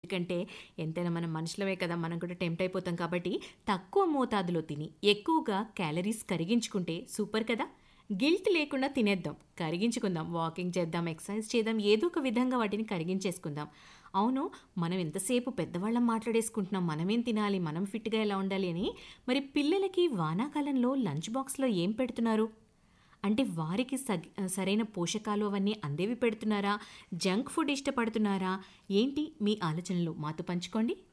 ఎందుకంటే ఎంతైనా మనం మనుషులమే కదా మనం కూడా టెంప్ట్ అయిపోతాం కాబట్టి తక్కువ మోతాదులో తిని ఎక్కువగా క్యాలరీస్ కరిగించుకుంటే సూపర్ కదా గిల్ట్ లేకుండా తినేద్దాం కరిగించుకుందాం వాకింగ్ చేద్దాం ఎక్సర్సైజ్ చేద్దాం ఏదో ఒక విధంగా వాటిని కరిగించేసుకుందాం అవును మనం ఎంతసేపు పెద్దవాళ్ళం మాట్లాడేసుకుంటున్నాం మనమేం తినాలి మనం ఫిట్గా ఎలా ఉండాలి అని మరి పిల్లలకి వానాకాలంలో లంచ్ బాక్స్లో ఏం పెడుతున్నారు అంటే వారికి సగ్ సరైన పోషకాలు అవన్నీ అందేవి పెడుతున్నారా జంక్ ఫుడ్ ఇష్టపడుతున్నారా ఏంటి మీ ఆలోచనలు మాతో పంచుకోండి